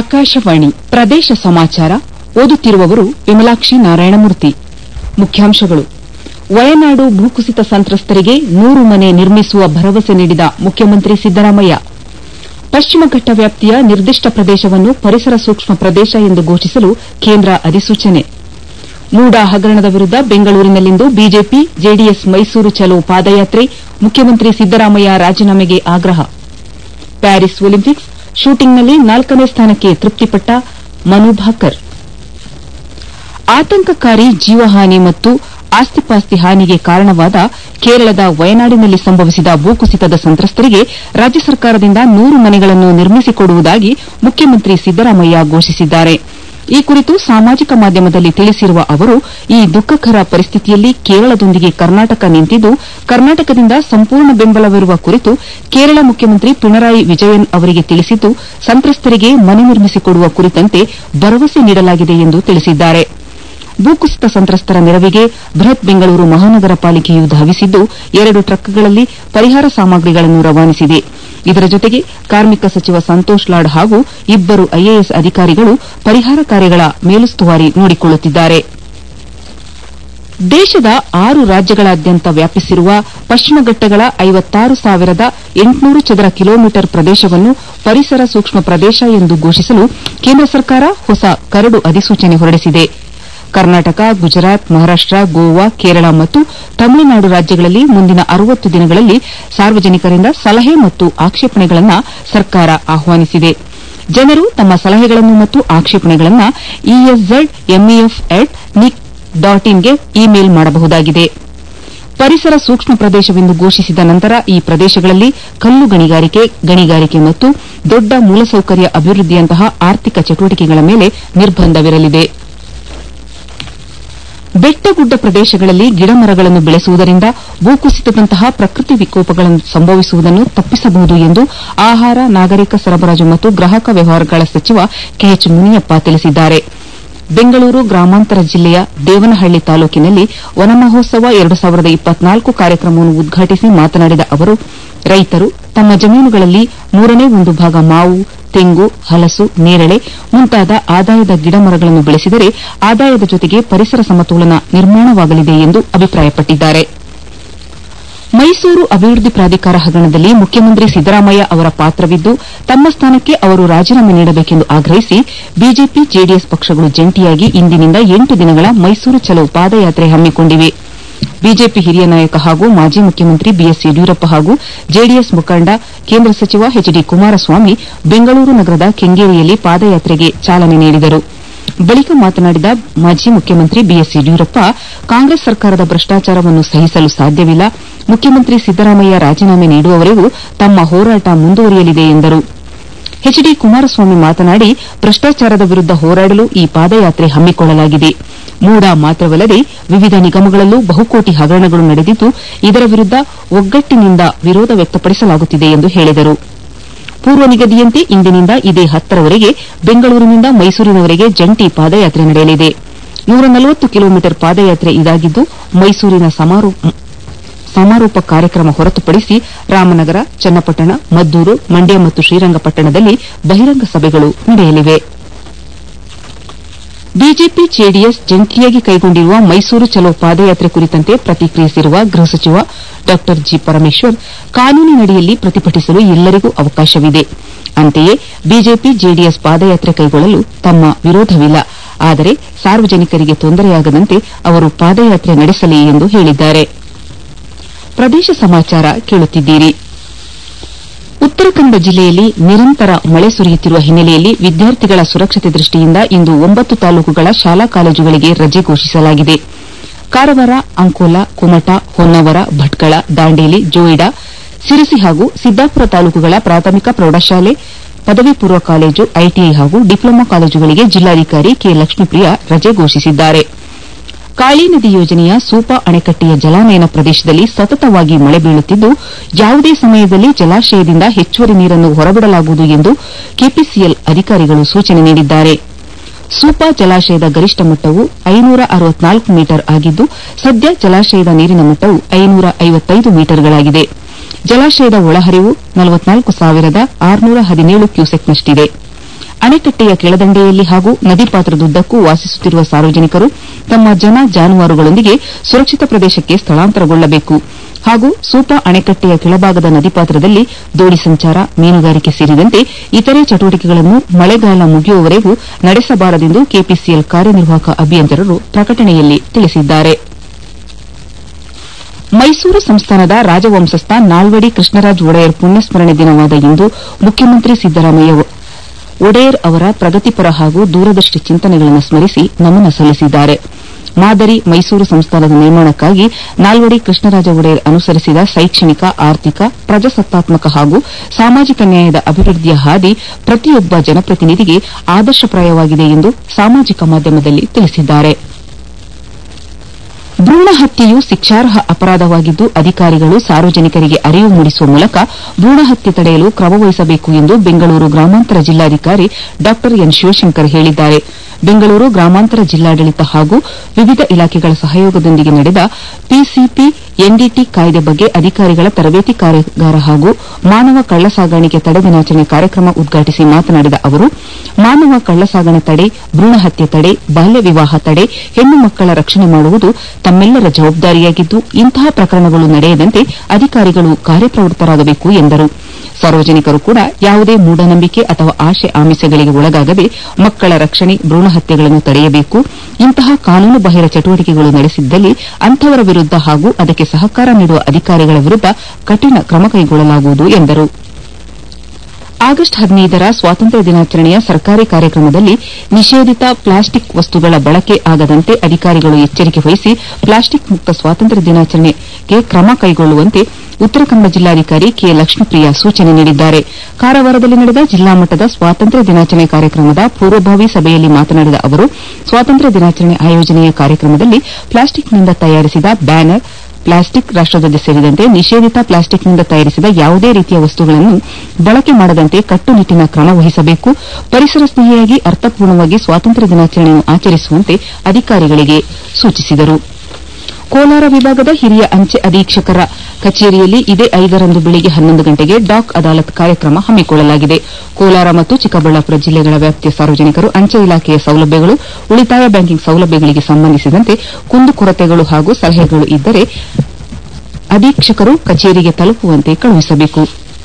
ಆಕಾಶವಾಣಿ ಪ್ರದೇಶ ಸಮಾಚಾರ ಓದುತ್ತಿರುವವರು ವಿಮಲಾಕ್ಷಿ ನಾರಾಯಣಮೂರ್ತಿ ಮುಖ್ಯಾಂಶಗಳು ವಯನಾಡು ಭೂಕುಸಿತ ಸಂತ್ರಸ್ತರಿಗೆ ನೂರು ಮನೆ ನಿರ್ಮಿಸುವ ಭರವಸೆ ನೀಡಿದ ಮುಖ್ಯಮಂತ್ರಿ ಸಿದ್ದರಾಮಯ್ಯ ಪಶ್ಚಿಮ ಘಟ್ಟ ವ್ಯಾಪ್ತಿಯ ನಿರ್ದಿಷ್ಟ ಪ್ರದೇಶವನ್ನು ಪರಿಸರ ಸೂಕ್ಷ್ಮ ಪ್ರದೇಶ ಎಂದು ಘೋಷಿಸಲು ಕೇಂದ್ರ ಅಧಿಸೂಚನೆ ಮೂಡಾ ಹಗರಣದ ವಿರುದ್ದ ಬೆಂಗಳೂರಿನಲ್ಲಿಂದು ಬಿಜೆಪಿ ಜೆಡಿಎಸ್ ಮೈಸೂರು ಚಲೋ ಪಾದಯಾತ್ರೆ ಮುಖ್ಯಮಂತ್ರಿ ಸಿದ್ದರಾಮಯ್ಯ ರಾಜೀನಾಮೆಗೆ ಆಗ್ರಹ ಪ್ಯಾರಿಸ್ ಒಲಿಂಪಿಕ್ಸ್ ಶೂಟಿಂಗ್ನಲ್ಲಿ ನಾಲ್ಕನೇ ಸ್ಥಾನಕ್ಕೆ ತೃಪ್ತಿಪಟ್ಟ ಮನು ಭಾಕರ್ ಆತಂಕಕಾರಿ ಜೀವಹಾನಿ ಮತ್ತು ಆಸ್ತಿಪಾಸ್ತಿ ಹಾನಿಗೆ ಕಾರಣವಾದ ಕೇರಳದ ವಯನಾಡಿನಲ್ಲಿ ಸಂಭವಿಸಿದ ಭೂಕುಸಿತದ ಸಂತ್ರಸ್ತರಿಗೆ ರಾಜ್ಯ ಸರ್ಕಾರದಿಂದ ನೂರು ಮನೆಗಳನ್ನು ನಿರ್ಮಿಸಿಕೊಡುವುದಾಗಿ ಮುಖ್ಯಮಂತ್ರಿ ಸಿದ್ದರಾಮಯ್ಯ ಘೋಷಿಸಿದ್ದಾರೆ ಈ ಕುರಿತು ಸಾಮಾಜಿಕ ಮಾಧ್ಯಮದಲ್ಲಿ ತಿಳಿಸಿರುವ ಅವರು ಈ ದುಃಖಕರ ಪರಿಸ್ಥಿತಿಯಲ್ಲಿ ಕೇರಳದೊಂದಿಗೆ ಕರ್ನಾಟಕ ನಿಂತಿದ್ದು ಕರ್ನಾಟಕದಿಂದ ಸಂಪೂರ್ಣ ಬೆಂಬಲವಿರುವ ಕುರಿತು ಕೇರಳ ಮುಖ್ಯಮಂತ್ರಿ ಪಿಣರಾಯಿ ವಿಜಯನ್ ಅವರಿಗೆ ತಿಳಿಸಿದ್ದು ಸಂತ್ರಸ್ತರಿಗೆ ಮನೆ ನಿರ್ಮಿಸಿಕೊಡುವ ಕುರಿತಂತೆ ಭರವಸೆ ನೀಡಲಾಗಿದೆ ಎಂದು ತಿಳಿಸಿದ್ದಾರೆ ಭೂಕುಸಿತ ಸಂತ್ರಸ್ತರ ನೆರವಿಗೆ ಬೃಹತ್ ಬೆಂಗಳೂರು ಮಹಾನಗರ ಪಾಲಿಕೆಯು ಧಾವಿಸಿದ್ದು ಎರಡು ಟ್ರಕ್ಗಳಲ್ಲಿ ಪರಿಹಾರ ಸಾಮಗ್ರಿಗಳನ್ನು ರವಾನಿಸಿದೆ ಇದರ ಜೊತೆಗೆ ಕಾರ್ಮಿಕ ಸಚಿವ ಸಂತೋಷ್ ಲಾಡ್ ಹಾಗೂ ಇಬ್ಬರು ಐಎಎಸ್ ಅಧಿಕಾರಿಗಳು ಪರಿಹಾರ ಕಾರ್ಯಗಳ ಮೇಲುಸ್ತುವಾರಿ ನೋಡಿಕೊಳ್ಳುತ್ತಿದ್ದಾರೆ ದೇಶದ ಆರು ರಾಜ್ಯಗಳಾದ್ಯಂತ ವ್ಯಾಪಿಸಿರುವ ಪಶ್ಚಿಮ ಘಟ್ಟಗಳ ಐವತ್ತಾರು ಸಾವಿರದ ಎಂಟುನೂರು ಚದರ ಕಿಲೋಮೀಟರ್ ಪ್ರದೇಶವನ್ನು ಪರಿಸರ ಸೂಕ್ಷ್ಮ ಪ್ರದೇಶ ಎಂದು ಘೋಷಿಸಲು ಕೇಂದ್ರ ಸರ್ಕಾರ ಹೊಸ ಕರಡು ಅಧಿಸೂಚನೆ ಹೊರಡಿಸಿದೆ ಕರ್ನಾಟಕ ಗುಜರಾತ್ ಮಹಾರಾಷ್ಟ ಗೋವಾ ಕೇರಳ ಮತ್ತು ತಮಿಳುನಾಡು ರಾಜ್ಯಗಳಲ್ಲಿ ಮುಂದಿನ ಅರವತ್ತು ದಿನಗಳಲ್ಲಿ ಸಾರ್ವಜನಿಕರಿಂದ ಸಲಹೆ ಮತ್ತು ಆಕ್ಷೇಪಣೆಗಳನ್ನು ಸರ್ಕಾರ ಆಹ್ವಾನಿಸಿದೆ ಜನರು ತಮ್ಮ ಸಲಹೆಗಳನ್ನು ಮತ್ತು ಆಕ್ಷೇಪಣೆಗಳನ್ನು E S Z M E F at nic dot ಇನ್ಗೆ ಇಮೇಲ್ ಮಾಡಬಹುದಾಗಿದೆ ಪರಿಸರ ಸೂಕ್ಷ್ಮ ಪ್ರದೇಶವೆಂದು ಘೋಷಿಸಿದ ನಂತರ ಈ ಪ್ರದೇಶಗಳಲ್ಲಿ ಕಲ್ಲು ಗಣಿಗಾರಿಕೆ ಗಣಿಗಾರಿಕೆ ಮತ್ತು ದೊಡ್ಡ ಮೂಲಸೌಕರ್ಯ ಅಭಿವೃದ್ದಿಯಂತಹ ಆರ್ಥಿಕ ಚಟುವಟಿಕೆಗಳ ಮೇಲೆ ನಿರ್ಬಂಧವಿರಲಿದೆ ಬೆಟ್ಟಗುಡ್ಡ ಪ್ರದೇಶಗಳಲ್ಲಿ ಗಿಡಮರಗಳನ್ನು ಬೆಳೆಸುವುದರಿಂದ ಭೂಕುಸಿತದಂತಹ ಪ್ರಕೃತಿ ವಿಕೋಪಗಳು ಸಂಭವಿಸುವುದನ್ನು ತಪ್ಪಿಸಬಹುದು ಎಂದು ಆಹಾರ ನಾಗರಿಕ ಸರಬರಾಜು ಮತ್ತು ಗ್ರಾಹಕ ವ್ಯವಹಾರಗಳ ಸಚಿವ ಕೆಎಚ್ ಮುನಿಯಪ್ಪ ತಿಳಿಸಿದ್ದಾರೆ ಬೆಂಗಳೂರು ಗ್ರಾಮಾಂತರ ಜಿಲ್ಲೆಯ ದೇವನಹಳ್ಳಿ ತಾಲೂಕಿನಲ್ಲಿ ವನ ಮಹೋತ್ಸವ ಎರಡು ಸಾವಿರದ ಇಪ್ಪತ್ನಾಲ್ಕು ಕಾರ್ಯಕ್ರಮವನ್ನು ಉದ್ಘಾಟಿಸಿ ಮಾತನಾಡಿದ ಅವರು ರೈತರು ತಮ್ಮ ಜಮೀನುಗಳಲ್ಲಿ ಮೂರನೇ ಒಂದು ಭಾಗ ಮಾವು ತೆಂಗು ಹಲಸು ನೇರಳೆ ಮುಂತಾದ ಆದಾಯದ ಗಿಡಮರಗಳನ್ನು ಬೆಳೆಸಿದರೆ ಆದಾಯದ ಜೊತೆಗೆ ಪರಿಸರ ಸಮತೋಲನ ನಿರ್ಮಾಣವಾಗಲಿದೆ ಎಂದು ಅಭಿಪ್ರಾಯಪಟ್ಟಿದ್ದಾರೆ ಮೈಸೂರು ಅಭಿವೃದ್ದಿ ಪ್ರಾಧಿಕಾರ ಹಗರಣದಲ್ಲಿ ಮುಖ್ಯಮಂತ್ರಿ ಸಿದ್ದರಾಮಯ್ಯ ಅವರ ಪಾತ್ರವಿದ್ದು ತಮ್ಮ ಸ್ಥಾನಕ್ಕೆ ಅವರು ರಾಜೀನಾಮೆ ನೀಡಬೇಕೆಂದು ಆಗ್ರಹಿಸಿ ಬಿಜೆಪಿ ಜೆಡಿಎಸ್ ಪಕ್ಷಗಳು ಜಂಟಿಯಾಗಿ ಇಂದಿನಿಂದ ಎಂಟು ದಿನಗಳ ಮೈಸೂರು ಚಲೋ ಪಾದಯಾತ್ರೆ ಹಮ್ಮಿಕೊಂಡಿವೆ ಬಿಜೆಪಿ ಹಿರಿಯ ನಾಯಕ ಹಾಗೂ ಮಾಜಿ ಮುಖ್ಯಮಂತ್ರಿ ಬಿಎಸ್ ಯಡಿಯೂರಪ್ಪ ಹಾಗೂ ಜೆಡಿಎಸ್ ಮುಖಂಡ ಕೇಂದ್ರ ಸಚಿವ ಎಚ್ ಡಿ ಕುಮಾರಸ್ವಾಮಿ ಬೆಂಗಳೂರು ನಗರದ ಕೆಂಗೇರಿಯಲ್ಲಿ ಪಾದಯಾತ್ರೆಗೆ ಚಾಲನೆ ನೀಡಿದರು ಬಳಿಕ ಮಾತನಾಡಿದ ಮಾಜಿ ಮುಖ್ಯಮಂತ್ರಿ ಬಿಎಸ್ ಯಡಿಯೂರಪ್ಪ ಕಾಂಗ್ರೆಸ್ ಸರ್ಕಾರದ ಭ್ರಷ್ಟಾಚಾರವನ್ನು ಸಹಿಸಲು ಸಾಧ್ಯವಿಲ್ಲ ಮುಖ್ಯಮಂತ್ರಿ ಸಿದ್ದರಾಮಯ್ಯ ರಾಜೀನಾಮೆ ನೀಡುವವರೆಗೂ ತಮ್ಮ ಹೋರಾಟ ಮುಂದುವರಿಯಲಿದೆ ಎಂದರು ಎಚ್ ಡಿ ಕುಮಾರಸ್ವಾಮಿ ಮಾತನಾಡಿ ಭ್ರಷ್ಟಾಚಾರದ ವಿರುದ್ದ ಹೋರಾಡಲು ಈ ಪಾದಯಾತ್ರೆ ಹಮ್ಮಿಕೊಳ್ಳಲಾಗಿದೆ ಮೂಡಾ ಮಾತ್ರವಲ್ಲದೆ ವಿವಿಧ ನಿಗಮಗಳಲ್ಲೂ ಬಹುಕೋಟಿ ಹಗರಣಗಳು ನಡೆದಿದ್ದು ಇದರ ವಿರುದ್ದ ಒಗ್ಗಟ್ಟಿನಿಂದ ವಿರೋಧ ವ್ಯಕ್ತಪಡಿಸಲಾಗುತ್ತಿದೆ ಎಂದು ಹೇಳಿದರು ಪೂರ್ವ ನಿಗದಿಯಂತೆ ಇಂದಿನಿಂದ ಇದೇ ಹತ್ತರವರೆಗೆ ಬೆಂಗಳೂರಿನಿಂದ ಮೈಸೂರಿನವರೆಗೆ ಜಂಟಿ ಪಾದಯಾತ್ರೆ ನಡೆಯಲಿದೆ ನೂರ ನಲವತ್ತು ಕಿಲೋಮೀಟರ್ ಪಾದಯಾತ್ರೆ ಇದಾಗಿದ್ದು ಮೈಸೂರಿನ ಸಮಾರೋಪ ಕಾರ್ಯಕ್ರಮ ಹೊರತುಪಡಿಸಿ ರಾಮನಗರ ಚನ್ನಪಟ್ಟಣ ಮದ್ದೂರು ಮಂಡ್ಯ ಮತ್ತು ಶ್ರೀರಂಗಪಟ್ಟಣದಲ್ಲಿ ಬಹಿರಂಗ ಸಭೆಗಳು ನಡೆಯಲಿವೆ ಬಿಜೆಪಿ ಜೆಡಿಎಸ್ ಜಂಟಿಯಾಗಿ ಕೈಗೊಂಡಿರುವ ಮೈಸೂರು ಚಲೋ ಪಾದಯಾತ್ರೆ ಕುರಿತಂತೆ ಪ್ರತಿಕ್ರಿಯಿಸಿರುವ ಗೃಹ ಸಚಿವ ಡಾ ಜಿ ಪರಮೇಶ್ವರ್ ಕಾನೂನಿನಡಿಯಲ್ಲಿ ಪ್ರತಿಭಟಿಸಲು ಎಲ್ಲರಿಗೂ ಅವಕಾಶವಿದೆ ಅಂತೆಯೇ ಬಿಜೆಪಿ ಜೆಡಿಎಸ್ ಪಾದಯಾತ್ರೆ ಕೈಗೊಳ್ಳಲು ತಮ್ಮ ವಿರೋಧವಿಲ್ಲ ಆದರೆ ಸಾರ್ವಜನಿಕರಿಗೆ ತೊಂದರೆಯಾಗದಂತೆ ಅವರು ಪಾದಯಾತ್ರೆ ನಡೆಸಲಿ ಎಂದು ಹೇಳಿದ್ದಾರೆ ಪ್ರದೇಶ ಸಮಾಚಾರ ಕೇಳುತ್ತಿದ್ದೀರಿ ಉತ್ತರ ಕನ್ನಡ ಜಿಲ್ಲೆಯಲ್ಲಿ ನಿರಂತರ ಮಳೆ ಸುರಿಯುತ್ತಿರುವ ಹಿನ್ನೆಲೆಯಲ್ಲಿ ವಿದ್ಯಾರ್ಥಿಗಳ ಸುರಕ್ಷತೆ ದೃಷ್ಟಿಯಿಂದ ಇಂದು ಒಂಬತ್ತು ತಾಲೂಕುಗಳ ಶಾಲಾ ಕಾಲೇಜುಗಳಿಗೆ ರಜೆ ಘೋಷಿಸಲಾಗಿದೆ ಕಾರವಾರ ಅಂಕೋಲಾ ಕುಮಟಾ ಹೊನ್ನಾವರ ಭಟ್ಕಳ ದಾಂಡೇಲಿ ಜೋಯಿಡಾ ಸಿರಸಿ ಹಾಗೂ ಸಿದ್ದಾಪುರ ತಾಲೂಕುಗಳ ಪ್ರಾಥಮಿಕ ಪ್ರೌಢಶಾಲೆ ಪದವಿ ಪೂರ್ವ ಕಾಲೇಜು ಐಟಿಐ ಹಾಗೂ ಡಿಪ್ಲೊಮಾ ಕಾಲೇಜುಗಳಿಗೆ ಜಿಲ್ಲಾಧಿಕಾರಿ ಕೆ ಲಕ್ಷ್ಮೀಪ್ರಿಯಾ ರಜೆ ಘೋಷಿಸಿದ್ದಾರೆ ಕಾಳಿ ನದಿ ಯೋಜನೆಯ ಸೂಪಾ ಅಣೆಕಟ್ಟೆಯ ಜಲಾನಯನ ಪ್ರದೇಶದಲ್ಲಿ ಸತತವಾಗಿ ಮಳೆ ಬೀಳುತ್ತಿದ್ದು ಯಾವುದೇ ಸಮಯದಲ್ಲಿ ಜಲಾಶಯದಿಂದ ಹೆಚ್ಚುವರಿ ನೀರನ್ನು ಹೊರಬಿಡಲಾಗುವುದು ಎಂದು ಕೆಪಿಸಿಎಲ್ ಅಧಿಕಾರಿಗಳು ಸೂಚನೆ ನೀಡಿದ್ದಾರೆ ಸೂಪಾ ಜಲಾಶಯದ ಗರಿಷ್ಠ ಮಟ್ಟವು ಐನೂರ ಅರವತ್ನಾಲ್ಕು ಮೀಟರ್ ಆಗಿದ್ದು ಸದ್ಯ ಜಲಾಶಯದ ನೀರಿನ ಮಟ್ಟವು ಐನೂರ ಐವತ್ತೈದು ಮೀಟರ್ಗಳಾಗಿದೆ ಜಲಾಶಯದ ಒಳಹರಿವು ನಲವತ್ನಾಲ್ಕು ಸಾವಿರದ ಆರುನೂರ ಹದಿನೇಳು ಕ್ಯೂಸೆಕ್ನಷ್ಟಿದೆ ಅಣೆಕಟ್ಟೆಯ ಕೆಳದಂಡೆಯಲ್ಲಿ ಹಾಗೂ ನದಿ ಪಾತ್ರದುದ್ದಕ್ಕೂ ವಾಸಿಸುತ್ತಿರುವ ಸಾರ್ವಜನಿಕರು ತಮ್ಮ ಜನ ಜಾನುವಾರುಗಳೊಂದಿಗೆ ಸುರಕ್ಷಿತ ಪ್ರದೇಶಕ್ಕೆ ಸ್ಥಳಾಂತರಗೊಳ್ಳಬೇಕು ಹಾಗೂ ಸೂಪಾ ಅಣೆಕಟ್ಟೆಯ ಕೆಳಭಾಗದ ನದಿ ಪಾತ್ರದಲ್ಲಿ ದೋಣಿ ಸಂಚಾರ ಮೀನುಗಾರಿಕೆ ಸೇರಿದಂತೆ ಇತರೆ ಚಟುವಟಿಕೆಗಳನ್ನು ಮಳೆಗಾಲ ಮುಗಿಯುವವರೆಗೂ ನಡೆಸಬಾರದೆಂದು ಕೆಪಿಸಿಎಲ್ ಕಾರ್ಯನಿರ್ವಾಹಕ ಅಭಿಯಂತರರು ಪ್ರಕಟಣೆಯಲ್ಲಿ ತಿಳಿಸಿದ್ದಾರೆ ಮೈಸೂರು ಸಂಸ್ಥಾನದ ರಾಜವಂಶಸ್ಥ ನಾಲ್ವಡಿ ಕೃಷ್ಣರಾಜ ಒಡೆಯರ್ ಪುಣ್ಯಸ್ಮರಣೆ ದಿನವಾದ ಇಂದು ಮುಖ್ಯಮಂತ್ರಿ ಸಿದ್ದರಾಮಯ್ಯ ಒಡೆಯರ್ ಅವರ ಪ್ರಗತಿಪರ ಹಾಗೂ ದೂರದೃಷ್ಟಿ ಚಿಂತನೆಗಳನ್ನು ಸ್ಮರಿಸಿ ನಮನ ಸಲ್ಲಿಸಿದ್ದಾರೆ ಮಾದರಿ ಮೈಸೂರು ಸಂಸ್ಥಾನದ ನಿರ್ಮಾಣಕ್ಕಾಗಿ ನಾಲ್ವಡಿ ಕೃಷ್ಣರಾಜ ಒಡೆಯರ್ ಅನುಸರಿಸಿದ ಶೈಕ್ಷಣಿಕ ಆರ್ಥಿಕ ಪ್ರಜಾಸತ್ತಾತ್ಮಕ ಹಾಗೂ ಸಾಮಾಜಿಕ ನ್ಯಾಯದ ಅಭಿವೃದ್ಧಿಯ ಹಾದಿ ಪ್ರತಿಯೊಬ್ಬ ಜನಪ್ರತಿನಿಧಿಗೆ ಆದರ್ಶಪ್ರಾಯವಾಗಿದೆ ಎಂದು ಸಾಮಾಜಿಕ ಮಾಧ್ಯಮದಲ್ಲಿ ತಿಳಿಸಿದ್ದಾರೆ ಭ್ರೂಣ ಹತ್ಯೆಯು ಶಿಕ್ಷಾರ್ಹ ಅಪರಾಧವಾಗಿದ್ದು ಅಧಿಕಾರಿಗಳು ಸಾರ್ವಜನಿಕರಿಗೆ ಅರಿವು ಮೂಡಿಸುವ ಮೂಲಕ ಭ್ರೂಣ ಹತ್ಯೆ ತಡೆಯಲು ಕ್ರಮವಹಿಸಬೇಕು ಎಂದು ಬೆಂಗಳೂರು ಗ್ರಾಮಾಂತರ ಜಿಲ್ಲಾಧಿಕಾರಿ ಡಾ ಎನ್ ಶಿವಶಂಕರ್ ಹೇಳಿದ್ದಾರೆ ಬೆಂಗಳೂರು ಗ್ರಾಮಾಂತರ ಜಿಲ್ಲಾಡಳಿತ ಹಾಗೂ ವಿವಿಧ ಇಲಾಖೆಗಳ ಸಹಯೋಗದೊಂದಿಗೆ ನಡೆದ ಪಿಸಿಪಿ ಎನ್ಡಿಟಿ ಕಾಯ್ದೆ ಬಗ್ಗೆ ಅಧಿಕಾರಿಗಳ ತರಬೇತಿ ಕಾರ್ಯಾಗಾರ ಹಾಗೂ ಮಾನವ ಕಳ್ಳಸಾಗಾಣಿಕೆ ತಡೆ ದಿನಾಚರಣೆ ಕಾರ್ಯಕ್ರಮ ಉದ್ಘಾಟಿಸಿ ಮಾತನಾಡಿದ ಅವರು ಮಾನವ ಕಳ್ಳಸಾಗಣೆ ತಡೆ ಭ್ರೂಣ ಹತ್ಯೆ ತಡೆ ಬಾಲ್ಯ ವಿವಾಹ ತಡೆ ಹೆಣ್ಣು ಮಕ್ಕಳ ರಕ್ಷಣೆ ಮಾಡುವುದು ತಮ್ಮೆಲ್ಲರ ಜವಾಬ್ದಾರಿಯಾಗಿದ್ದು ಇಂತಹ ಪ್ರಕರಣಗಳು ನಡೆಯದಂತೆ ಅಧಿಕಾರಿಗಳು ಕಾರ್ಯಪ್ರವೃತ್ತರಾಗಬೇಕು ಎಂದರು ಸಾರ್ವಜನಿಕರು ಕೂಡ ಯಾವುದೇ ಮೂಢನಂಬಿಕೆ ಅಥವಾ ಆಶೆ ಆಮಿಷಗಳಿಗೆ ಒಳಗಾಗದೆ ಮಕ್ಕಳ ರಕ್ಷಣೆ ಭ್ರೂಣ ಹತ್ಯೆಗಳನ್ನು ತಡೆಯಬೇಕು ಇಂತಹ ಕಾನೂನುಬಾಹಿರ ಚಟುವಟಿಕೆಗಳು ನಡೆಸಿದ್ದಲ್ಲಿ ಅಂತವರ ವಿರುದ್ದ ಹಾಗೂ ಅದಕ್ಕೆ ಸಹಕಾರ ನೀಡುವ ಅಧಿಕಾರಿಗಳ ವಿರುದ್ದ ಕಠಿಣ ಕ್ರಮ ಕೈಗೊಳ್ಳಲಾಗುವುದು ಎಂದರು ಆಗಸ್ಟ್ ಹದಿನೈದರ ಸ್ವಾತಂತ್ರ್ಯ ದಿನಾಚರಣೆಯ ಸರ್ಕಾರಿ ಕಾರ್ಯಕ್ರಮದಲ್ಲಿ ನಿಷೇಧಿತ ಪ್ಲಾಸ್ಟಿಕ್ ವಸ್ತುಗಳ ಬಳಕೆ ಆಗದಂತೆ ಅಧಿಕಾರಿಗಳು ಎಚ್ಚರಿಕೆ ವಹಿಸಿ ಪ್ಲಾಸ್ಟಿಕ್ ಮುಕ್ತ ಸ್ವಾತಂತ್ರ್ಯ ದಿನಾಚರಣೆಗೆ ಕ್ರಮ ಕೈಗೊಳ್ಳುವಂತೆ ಉತ್ತರ ಕನ್ನಡ ಜಿಲ್ಲಾಧಿಕಾರಿ ಕೆ ಲಕ್ಷ್ಮೀಪ್ರಿಯಾ ಸೂಚನೆ ನೀಡಿದ್ದಾರೆ ಕಾರವಾರದಲ್ಲಿ ನಡೆದ ಜಿಲ್ಲಾ ಮಟ್ಟದ ಸ್ವಾತಂತ್ರ್ಯ ದಿನಾಚರಣೆ ಕಾರ್ಯಕ್ರಮದ ಪೂರ್ವಭಾವಿ ಸಭೆಯಲ್ಲಿ ಮಾತನಾಡಿದ ಅವರು ಸ್ವಾತಂತ್ರ್ಯ ದಿನಾಚರಣೆ ಆಯೋಜನೆಯ ಕಾರ್ಯಕ್ರಮದಲ್ಲಿ ಪ್ಲಾಸ್ಟಿಕ್ನಿಂದ ತಯಾರಿಸಿದ ಬ್ಯಾನರ್ ಪ್ಲಾಸ್ಟಿಕ್ ರಾಷ್ಟಧ್ವಜ ಸೇರಿದಂತೆ ನಿಷೇಧಿತ ಪ್ಲಾಸ್ಟಿಕ್ನಿಂದ ತಯಾರಿಸಿದ ಯಾವುದೇ ರೀತಿಯ ವಸ್ತುಗಳನ್ನು ಬಳಕೆ ಮಾಡದಂತೆ ಕಟ್ಟುನಿಟ್ಟಿನ ಕ್ರಮ ವಹಿಸಬೇಕು ಪರಿಸರ ಸ್ನೇಹಿಯಾಗಿ ಅರ್ಥಪೂರ್ಣವಾಗಿ ಸ್ವಾತಂತ್ರ್ಯ ದಿನಾಚರಣೆಯನ್ನು ಆಚರಿಸುವಂತೆ ಅಧಿಕಾರಿಗಳಿಗೆ ಸೂಚಿಸಿದರು ಕೋಲಾರ ವಿಭಾಗದ ಹಿರಿಯ ಅಂಚೆ ಅಧೀಕ್ಷಕರ ಕಚೇರಿಯಲ್ಲಿ ಇದೇ ಐದರಂದು ಬೆಳಗ್ಗೆ ಹನ್ನೊಂದು ಗಂಟೆಗೆ ಡಾಕ್ ಅದಾಲತ್ ಕಾರ್ಯಕ್ರಮ ಹಮ್ಮಿಕೊಳ್ಳಲಾಗಿದೆ ಕೋಲಾರ ಮತ್ತು ಚಿಕ್ಕಬಳ್ಳಾಪುರ ಜಿಲ್ಲೆಗಳ ವ್ಯಾಪ್ತಿಯ ಸಾರ್ವಜನಿಕರು ಅಂಚೆ ಇಲಾಖೆಯ ಸೌಲಭ್ಯಗಳು ಉಳಿತಾಯ ಬ್ಯಾಂಕಿಂಗ್ ಸೌಲಭ್ಯಗಳಿಗೆ ಸಂಬಂಧಿಸಿದಂತೆ ಕುಂದುಕೊರತೆಗಳು ಹಾಗೂ ಸಲಹೆಗಳು ಇದ್ದರೆ ಅಧೀಕ್ಷಕರು ಕಚೇರಿಗೆ ತಲುಪುವಂತೆ ಕಳುಹಿಸಬೇಕು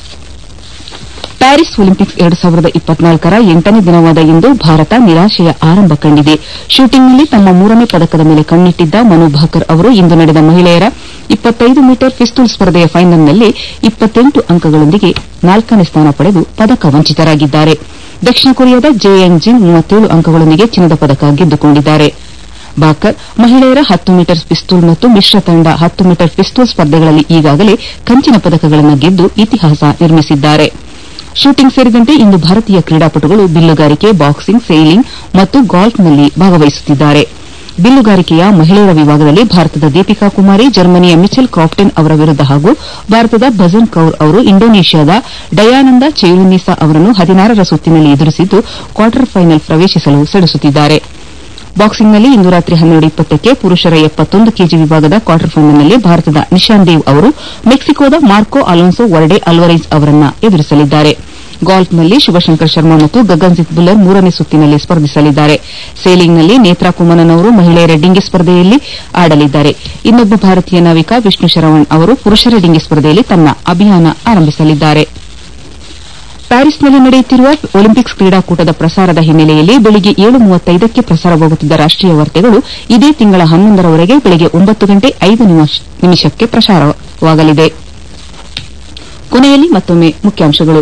ಪ್ಯಾರಿಸ್ ಒಲಿಂಪಿಕ್ಸ್ ಎರಡು ಸಾವಿರದ ಇಪ್ಪತ್ನಾಲ್ಕರ ಎಂಟನೇ ದಿನವಾದ ಇಂದು ಭಾರತ ನಿರಾಶೆಯ ಆರಂಭ ಕಂಡಿದೆ ಶೂಟಿಂಗ್ನಲ್ಲಿ ತಮ್ಮ ಮೂರನೇ ಪದಕದ ಮೇಲೆ ಕಣ್ಣಿಟ್ಟಿದ್ದ ಮನು ಭಾಕರ್ ಅವರು ಇಂದು ನಡೆದ ಮಹಿಳೆಯರ ಇಪ್ಪತ್ತೈದು ಮೀಟರ್ ಪಿಸ್ತೂಲ್ ಸ್ಪರ್ಧೆಯ ಫೈನಲ್ನಲ್ಲಿ ಇಪ್ಪತ್ತೆಂಟು ಅಂಕಗಳೊಂದಿಗೆ ನಾಲ್ಕನೇ ಸ್ಥಾನ ಪಡೆದು ಪದಕ ವಂಚಿತರಾಗಿದ್ದಾರೆ ದಕ್ಷಿಣ ಕೊರಿಯಾದ ಜೆಯಂಗ್ ಜಿನ್ ಮೂವತ್ತೇಳು ಅಂಕಗಳೊಂದಿಗೆ ಚಿನ್ನದ ಪದಕ ಗೆದ್ದುಕೊಂಡಿದ್ದಾರೆ ಬಾಕರ್ ಮಹಿಳೆಯರ ಹತ್ತು ಮೀಟರ್ ಪಿಸ್ತೂಲ್ ಮತ್ತು ಮಿಶ್ರ ತಂಡ ಹತ್ತು ಮೀಟರ್ ಪಿಸ್ತೂಲ್ ಸ್ಪರ್ಧೆಗಳಲ್ಲಿ ಈಗಾಗಲೇ ಕಂಚಿನ ಪದಕಗಳನ್ನು ಗೆದ್ದು ಇತಿಹಾಸ ನಿರ್ಮಿಸಿದ್ದಾರೆ ಶೂಟಿಂಗ್ ಸೇರಿದಂತೆ ಇಂದು ಭಾರತೀಯ ಕ್ರೀಡಾಪಟುಗಳು ಬಿಲ್ಲುಗಾರಿಕೆ ಬಾಕ್ಸಿಂಗ್ ಸೈಲಿಂಗ್ ಮತ್ತು ಗಾಲ್ಫ್ನಲ್ಲಿ ಭಾಗವಹಿಸುತ್ತಿದ್ದಾರೆ ಬಿಲ್ಲುಗಾರಿಕೆಯ ಮಹಿಳೆಯರ ವಿಭಾಗದಲ್ಲಿ ಭಾರತದ ದೀಪಿಕಾ ಕುಮಾರಿ ಜರ್ಮನಿಯ ಮಿಚೆಲ್ ಕ್ರಾಫ್ಟನ್ ಅವರ ವಿರುದ್ದ ಹಾಗೂ ಭಾರತದ ಭಜನ್ ಕೌರ್ ಅವರು ಇಂಡೋನೇಷ್ಯಾದ ಡಯಾನಂದ ಚೈಲುನಿಸಾ ಅವರನ್ನು ಹದಿನಾರರ ಸುತ್ತಿನಲ್ಲಿ ಎದುರಿಸಿದ್ದು ಕ್ವಾರ್ಟರ್ ಫೈನಲ್ ಪ್ರವೇಶಿಸಲು ಸೆಣಸುತ್ತಿದ್ದಾರೆ ಬಾಕ್ಸಿಂಗ್ನಲ್ಲಿ ಇಂದು ರಾತ್ರಿ ಹನ್ನೆರಡು ಇಪ್ಪತ್ತಕ್ಕೆ ಪುರುಷರ ಎಪ್ಪತ್ತೊಂದು ಕೆಜಿ ವಿಭಾಗದ ಕ್ವಾರ್ಟರ್ ಫೈನಲ್ನಲ್ಲಿ ಭಾರತದ ನಿಶಾನ್ ದೇವ್ ಅವರು ಮೆಕ್ಸಿಕೋದ ಮಾರ್ಕೋ ಅಲೋನ್ಸೋ ವರ್ಡೆ ಅಲ್ವರೈಸ್ ಅವರನ್ನು ಎದುರಿಸಲಿದ್ದಾರೆ ಗಾಲ್ಫ್ನಲ್ಲಿ ಶಿವಶಂಕರ್ ಶರ್ಮಾ ಮತ್ತು ಗಗನ್ಜಿತ್ ಬುಲ್ಲರ್ ಮೂರನೇ ಸುತ್ತಿನಲ್ಲಿ ಸ್ಪರ್ಧಿಸಲಿದ್ದಾರೆ ಸೇಲಿಂಗ್ನಲ್ಲಿ ನೇತ್ರಾ ಕುಮನನ್ ಅವರು ಮಹಿಳೆಯರ ಡಿಂಗಿ ಸ್ಪರ್ಧೆಯಲ್ಲಿ ಆಡಲಿದ್ದಾರೆ ಇನ್ನೊಬ್ಬ ಭಾರತೀಯ ನಾವಿಕ ವಿಷ್ಣು ಶರವಣ್ ಅವರು ಪುರುಷರ ಡಿಂಗಿ ಸ್ಪರ್ಧೆಯಲ್ಲಿ ತಮ್ಮ ಅಭಿಯಾನ ಆರಂಭಿಸಲಿದ್ದಾರೆ ಪ್ಯಾರಿಸ್ನಲ್ಲಿ ನಡೆಯುತ್ತಿರುವ ಒಲಿಂಪಿಕ್ಸ್ ಕ್ರೀಡಾಕೂಟದ ಪ್ರಸಾರದ ಹಿನ್ನೆಲೆಯಲ್ಲಿ ಬೆಳಗ್ಗೆ ಏಳು ಮೂವತ್ತೈದಕ್ಕೆ ಪ್ರಸಾರವಾಗುತ್ತಿದ್ದ ರಾಷ್ಟೀಯ ವಾರ್ತೆಗಳು ಇದೇ ತಿಂಗಳ ಹನ್ನೊಂದರವರೆಗೆ ಬೆಳಗ್ಗೆ ಒಂಬತ್ತು ಗಂಟೆ ಐದು ನಿಮಿಷಕ್ಕೆ ಪ್ರಸಾರವಾಗಲಿದೆ ಕೊನೆಯಲ್ಲಿ ಮತ್ತೊಮ್ಮೆ ಮುಖ್ಯಾಂಶಗಳು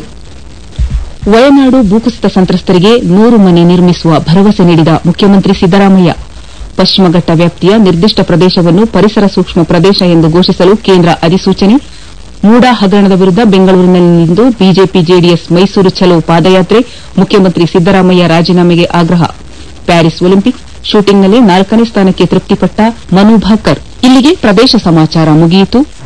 ವಯನಾಡು ಭೂಕುಸಿತ ಸಂತ್ರಸ್ತರಿಗೆ ನೂರು ಮನೆ ನಿರ್ಮಿಸುವ ಭರವಸೆ ನೀಡಿದ ಮುಖ್ಯಮಂತ್ರಿ ಸಿದ್ದರಾಮಯ್ಯ ಪಶ್ಚಿಮಘಟ್ಟ ವ್ಯಾಪ್ತಿಯ ನಿರ್ದಿಷ್ಟ ಪ್ರದೇಶವನ್ನು ಪರಿಸರ ಸೂಕ್ಷ್ಮ ಪ್ರದೇಶ ಎಂದು ಘೋಷಿಸಲು ಕೇಂದ್ರ ಅಧಿಸೂಚನೆ ಮೂಡಾ ಹಗರಣದ ವಿರುದ್ದ ಬೆಂಗಳೂರಿನಲ್ಲಿಂದು ಬಿಜೆಪಿ ಜೆಡಿಎಸ್ ಮೈಸೂರು ಚಲೋ ಪಾದಯಾತ್ರೆ ಮುಖ್ಯಮಂತ್ರಿ ಸಿದ್ದರಾಮಯ್ಯ ರಾಜೀನಾಮೆಗೆ ಆಗ್ರಹ ಪ್ಯಾರಿಸ್ ಒಲಿಂಪಿಕ್ ಶೂಟಿಂಗ್ನಲ್ಲಿ ನಾಲ್ಕನೇ ಸ್ಥಾನಕ್ಕೆ ತೃಪ್ತಿಪಟ್ಟ ಮನು ಭಾಕರ್ ಇಲ್ಲಿಗೆ ಪ್ರದೇಶ ಸಮಾಚಾರ ಮುಗಿಯಿತು